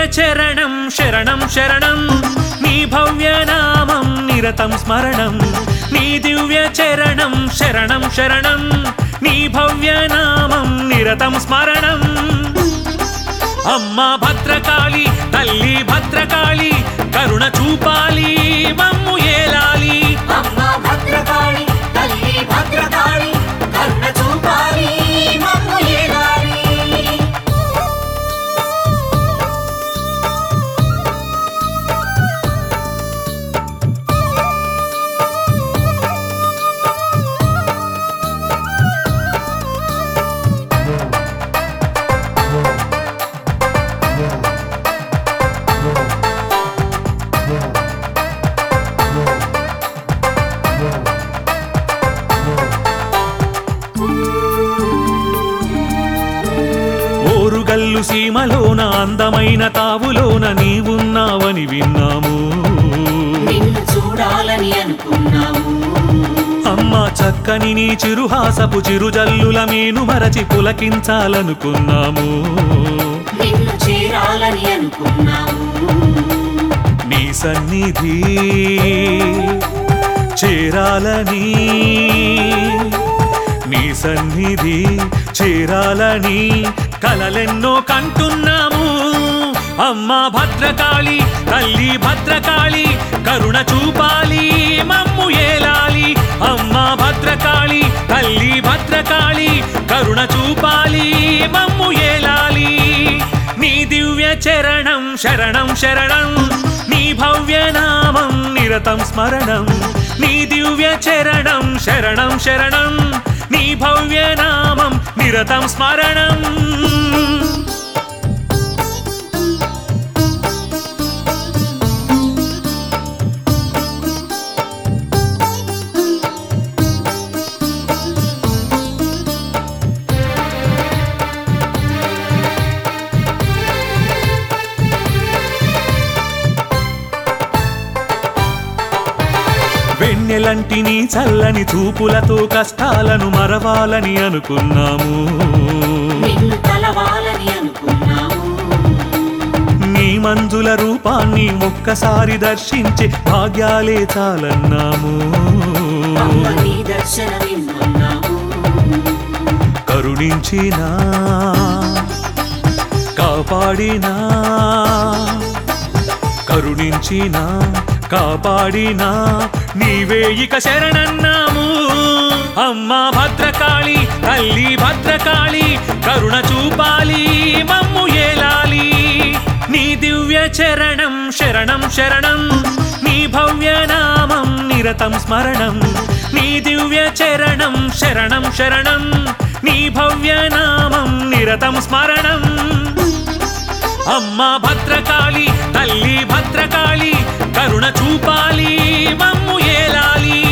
చరణం శరణం శరణం నీ భవ్య నామం నిరతం స్మరణం నీ దివ్య చరణం శరణం శరణం నీ భవ్య నామం నిరతం స్మరణం అమ్మా భద్రకాళి తల్లి భద్రకాళి కరుణ చూపాలి మమ్ము ఏలాలి అమ్మా భద్రకాళి తల్లి భద్రకాళి కరుణ చూపాలి మమ్ము ఏలాలి ఓరుగల్లు సీమలోన అందమైన తావులోన నీవున్నావని విన్నాము నిన్ను చూడాలని అనుకున్నాము అమ్మ చక్కని నీ చిరుహాసపు చిరుజల్లుల మేను మరచి పులకించాలనుకున్నాము నిన్ను చేరాలని అనుకున్నాము నీ సన్నిధి చేరాలని నీ సన్నిధి చేరాలని కలలెన్నో కంటున్నాము అమ్మా భద్రకాళి తల్లి భద్రకాళి కరుణ చూపాలి మమ్ము ఏలాలి అమ్మా భద్రకాళి తల్లి భద్రకాళి కరుణ చూపాలి మమ్ము ఏలాలి నీ దివ్య చరణం శరణం శరణం నీ భవ్య నామం నిరతం స్మరణం నీ దివ్య చరణం శరణం శరణం నీ భవ్య నామం నిరతం స్మరణం వెన్నెలంటి నీ చల్లని చూపులతో కష్టాలను మరవాలని అనుకున్నాము నిన్ను కలవాలని అనుకున్నాము నీ మంజుల రూపాన్ని ఒక్కసారి దర్శించే భాగ్యాలే చాలన్నాము అమ్మ నీ దర్శనమిమ్మన్నాము కరుణించినా కాపాడినా కరుణించినా కాపాడినా నీవే ఇక శరణన్నాము అమ్మా భద్రకాళి తల్లి భద్రకాళి కరుణ చూపాలి మమ్ము ఏలాలి నీ దివ్య చరణం శరణం శరణం నీ భవ్య నామం నిరతం స్మరణం నీ దివ్య చరణం శరణం శరణం నీ భవ్య నామం నిరతం స్మరణం అమ్మా భద్రకాళి తల్లి భద్రకాళి కరుణ చూపాలి మమ్ము ఏలాలి